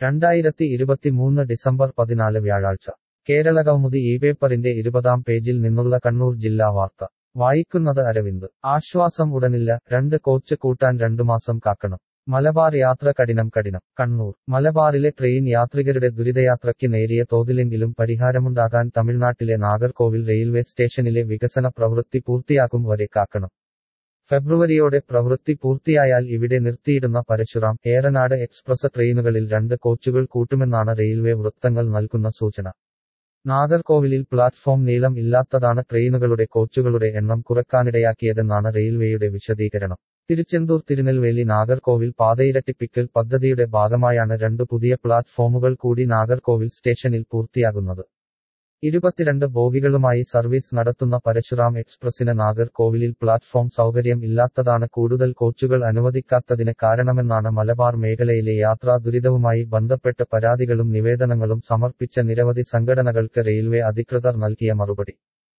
രണ്ടായിരത്തി ഇരുപത്തിമൂന്ന് ഡിസംബർ പതിനാല് വ്യാഴാഴ്ച കേരളകൗമുദി ഈ പേപ്പറിന്റെ ഇരുപതാം പേജിൽ നിന്നുള്ള കണ്ണൂർ ജില്ലാ വാർത്ത വായിക്കുന്നത് അരവിന്ദ് ആശ്വാസം ഉടനില്ല രണ്ട് കോച്ച് കൂട്ടാൻ രണ്ടു മാസം കാക്കണം മലബാർ യാത്ര കഠിനം കഠിനം കണ്ണൂർ മലബാറിലെ ട്രെയിൻ യാത്രികരുടെ ദുരിതയാത്രയ്ക്ക് നേരിയ തോതിലെങ്കിലും പരിഹാരമുണ്ടാകാൻ തമിഴ്നാട്ടിലെ നാഗർകോവിൽ റെയിൽവേ സ്റ്റേഷനിലെ വികസന പ്രവൃത്തി പൂർത്തിയാക്കും വരെ കാക്കണം ഫെബ്രുവരിയോടെ പ്രവൃത്തി പൂർത്തിയായാൽ ഇവിടെ നിർത്തിയിടുന്ന പരശുറാം ഏറനാട് എക്സ്പ്രസ് ട്രെയിനുകളിൽ രണ്ട് കോച്ചുകൾ കൂട്ടുമെന്നാണ് റെയിൽവേ വൃത്തങ്ങൾ നൽകുന്ന സൂചന നാഗർകോവിലിൽ പ്ലാറ്റ്ഫോം നീളം ഇല്ലാത്തതാണ് ട്രെയിനുകളുടെ കോച്ചുകളുടെ എണ്ണം കുറക്കാനിടയാക്കിയതെന്നാണ് റെയിൽവേയുടെ വിശദീകരണം തിരുച്ചെന്തൂർ തിരുനെൽവേലി നാഗർകോവിൽ പാതയിരട്ടിപ്പിക്കൽ പദ്ധതിയുടെ ഭാഗമായാണ് രണ്ട് പുതിയ പ്ലാറ്റ്ഫോമുകൾ കൂടി നാഗർകോവിൽ സ്റ്റേഷനിൽ പൂർത്തിയാകുന്നത് ഇരുപത്തിരണ്ട് ബോഗികളുമായി സർവീസ് നടത്തുന്ന പരശുറാം എക്സ്പ്രസിന് നാഗർകോവിലിൽ പ്ലാറ്റ്ഫോം സൗകര്യം ഇല്ലാത്തതാണ് കൂടുതൽ കോച്ചുകൾ അനുവദിക്കാത്തതിന് കാരണമെന്നാണ് മലബാർ മേഖലയിലെ യാത്രാ ദുരിതവുമായി ബന്ധപ്പെട്ട് പരാതികളും നിവേദനങ്ങളും സമർപ്പിച്ച നിരവധി സംഘടനകൾക്ക് റെയിൽവേ അധികൃതർ നൽകിയ മറുപടി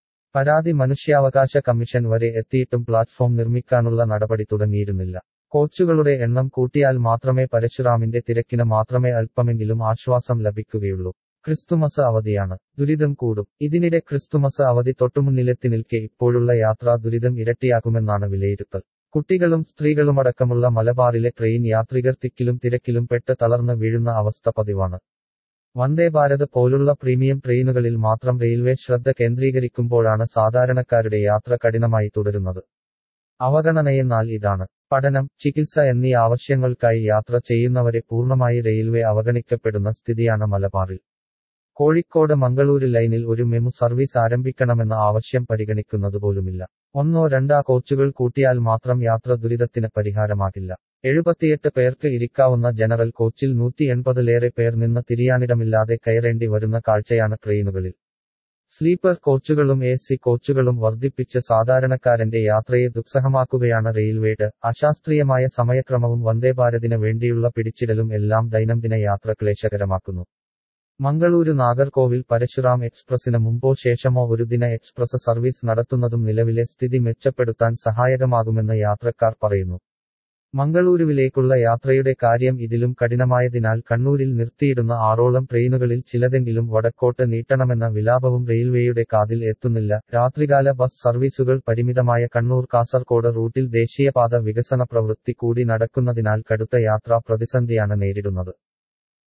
പരാതി മനുഷ്യാവകാശ കമ്മീഷൻ വരെ എത്തിയിട്ടും പ്ലാറ്റ്ഫോം നിർമ്മിക്കാനുള്ള നടപടി തുടങ്ങിയിരുന്നില്ല കോച്ചുകളുടെ എണ്ണം കൂട്ടിയാൽ മാത്രമേ പരശുറാമിന്റെ തിരക്കിന് മാത്രമേ അല്പമെങ്കിലും ആശ്വാസം ലഭിക്കുകയുള്ളൂ ക്രിസ്തുമസ് അവധിയാണ് ദുരിതം കൂടും ഇതിനിടെ ക്രിസ്തുമസ് അവധി തൊട്ടുമുന്നിലെത്തി നിൽക്കെ ഇപ്പോഴുള്ള യാത്രാ ദുരിതം ഇരട്ടിയാകുമെന്നാണ് വിലയിരുത്തൽ കുട്ടികളും സ്ത്രീകളുമടക്കമുള്ള മലബാറിലെ ട്രെയിൻ യാത്രികർ തിക്കിലും തിരക്കിലും പെട്ട് തളർന്ന് വീഴുന്ന അവസ്ഥ പതിവാണ് വന്ദേ ഭാരത് പോലുള്ള പ്രീമിയം ട്രെയിനുകളിൽ മാത്രം റെയിൽവേ ശ്രദ്ധ കേന്ദ്രീകരിക്കുമ്പോഴാണ് സാധാരണക്കാരുടെ യാത്ര കഠിനമായി തുടരുന്നത് അവഗണനയെന്നാൽ ഇതാണ് പഠനം ചികിത്സ എന്നീ ആവശ്യങ്ങൾക്കായി യാത്ര ചെയ്യുന്നവരെ പൂർണ്ണമായി റെയിൽവേ അവഗണിക്കപ്പെടുന്ന സ്ഥിതിയാണ് മലബാറിൽ കോഴിക്കോട് മംഗളൂരു ലൈനിൽ ഒരു മെമു സർവീസ് ആരംഭിക്കണമെന്ന ആവശ്യം പരിഗണിക്കുന്നതുപോലുമില്ല ഒന്നോ രണ്ടാ കോച്ചുകൾ കൂട്ടിയാൽ മാത്രം യാത്ര ദുരിതത്തിന് പരിഹാരമാകില്ല എഴുപത്തിയെട്ട് പേർക്ക് ഇരിക്കാവുന്ന ജനറൽ കോച്ചിൽ നൂറ്റി എൺപതിലേറെ പേർ നിന്ന് തിരിയാനിടമില്ലാതെ കയറേണ്ടി വരുന്ന കാഴ്ചയാണ് ട്രെയിനുകളിൽ സ്ലീപ്പർ കോച്ചുകളും എ സി കോച്ചുകളും വർദ്ധിപ്പിച്ച് സാധാരണക്കാരന്റെ യാത്രയെ ദുസ്സഹമാക്കുകയാണ് റെയിൽവേഡ് അശാസ്ത്രീയമായ സമയക്രമവും വന്ദേഭാരതിന് വേണ്ടിയുള്ള പിടിച്ചിടലും എല്ലാം ദൈനംദിന യാത്ര ക്ലേശകരമാക്കുന്നു മംഗളൂരു നാഗർകോവിൽ പരശുറാം എക്സ്പ്രസിന് മുമ്പോ ശേഷമോ ഒരു ദിന എക്സ്പ്രസ് സർവീസ് നടത്തുന്നതും നിലവിലെ സ്ഥിതി മെച്ചപ്പെടുത്താൻ സഹായകമാകുമെന്ന് യാത്രക്കാർ പറയുന്നു മംഗളൂരുവിലേക്കുള്ള യാത്രയുടെ കാര്യം ഇതിലും കഠിനമായതിനാൽ കണ്ണൂരിൽ നിർത്തിയിടുന്ന ആറോളം ട്രെയിനുകളിൽ ചിലതെങ്കിലും വടക്കോട്ട് നീട്ടണമെന്ന വിലാപവും റെയിൽവേയുടെ കാതിൽ എത്തുന്നില്ല രാത്രികാല ബസ് സർവീസുകൾ പരിമിതമായ കണ്ണൂർ കാസർകോട് റൂട്ടിൽ ദേശീയപാത വികസന പ്രവൃത്തി കൂടി നടക്കുന്നതിനാൽ കടുത്ത യാത്രാ പ്രതിസന്ധിയാണ് നേരിടുന്നത്